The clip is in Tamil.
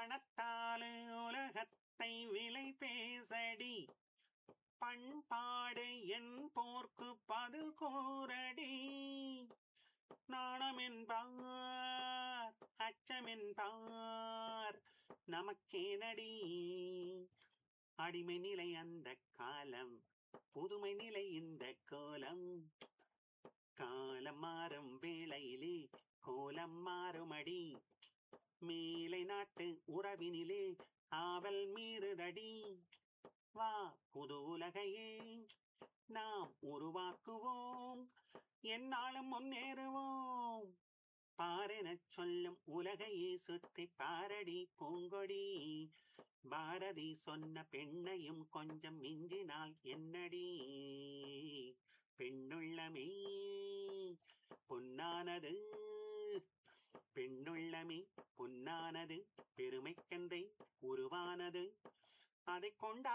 பணத்தாலே உலகத்தை விலை பேசடி பண்பாடு என் போர்க்கு பதில் கூறடி நாணமென்பார் அச்சமென்பார் நமக்கேனடி அடிமை நிலை அந்த காலம் புதுமை நிலை இந்த கோலம் காலம் மாறும் வேளையிலே கோலம் மாறுமடி மேலை நாட்டு உறவினிலே ஆவல் மீறுதடி வா புது உலகையே நாம் உருவாக்குவோம் என்னாலும் முன்னேறுவோம் பாரெனச் சொல்லும் உலகையே சுற்றி பாரடி பூங்கொடி பாரதி சொன்ன பெண்ணையும் கொஞ்சம் மிஞ்சினால் என்னடி பெண்ணுள்ளமே பொன்னானது பெண்ணுள்ளமே பொன்னானது பெருமைக்கென்றே உருவானது அதைக் கொண்டா